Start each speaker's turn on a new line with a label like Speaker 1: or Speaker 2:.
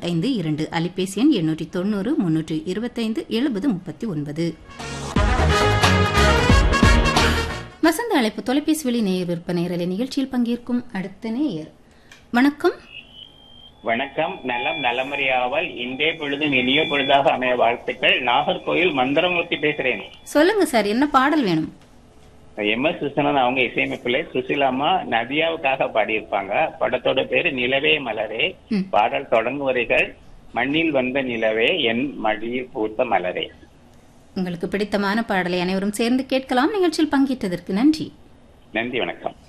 Speaker 1: ஐந்து இரண்டு அலைபேசி எண் எண்ணூற்றி தொண்ணூறு முன்னூற்றி இருபத்தைந்து எழுபது முப்பத்தி ஒன்பது வசந்த அழைப்பு தொலைபேசி வழி நேயர் விற்ப நேரலை நிகழ்ச்சியில் பங்கேற்கும் அடுத்த நேயர் வணக்கம்
Speaker 2: வணக்கம் நலம் நலமறியாவல் இன்றே பொழுதும் இனிய பொழுதாக அமைய வாழ்த்துக்கள் நாகர்கோயில் மந்திரமூர்த்தி பேசுறேன்
Speaker 1: சொல்லுங்க சார் என்ன பாடல் வேணும்
Speaker 2: எம் எஸ் விஸ்வநாதன் அவங்க இசையமைப்பில் சுசிலாமா நதியாவுக்காக பாடியிருப்பாங்க படத்தோட பேரு நிலவே மலரே
Speaker 1: ம்.
Speaker 2: பாடல் தொடங்குவரைகள் மண்ணில் வந்த நிலவே என் மடியில் பூத்த மலரே
Speaker 1: உங்களுக்கு பிடித்தமான பாடலை அனைவரும் சேர்ந்து கேட்கலாம் நிகழ்ச்சியில் பங்கேற்றதற்கு நன்றி
Speaker 2: நன்றி வணக்கம்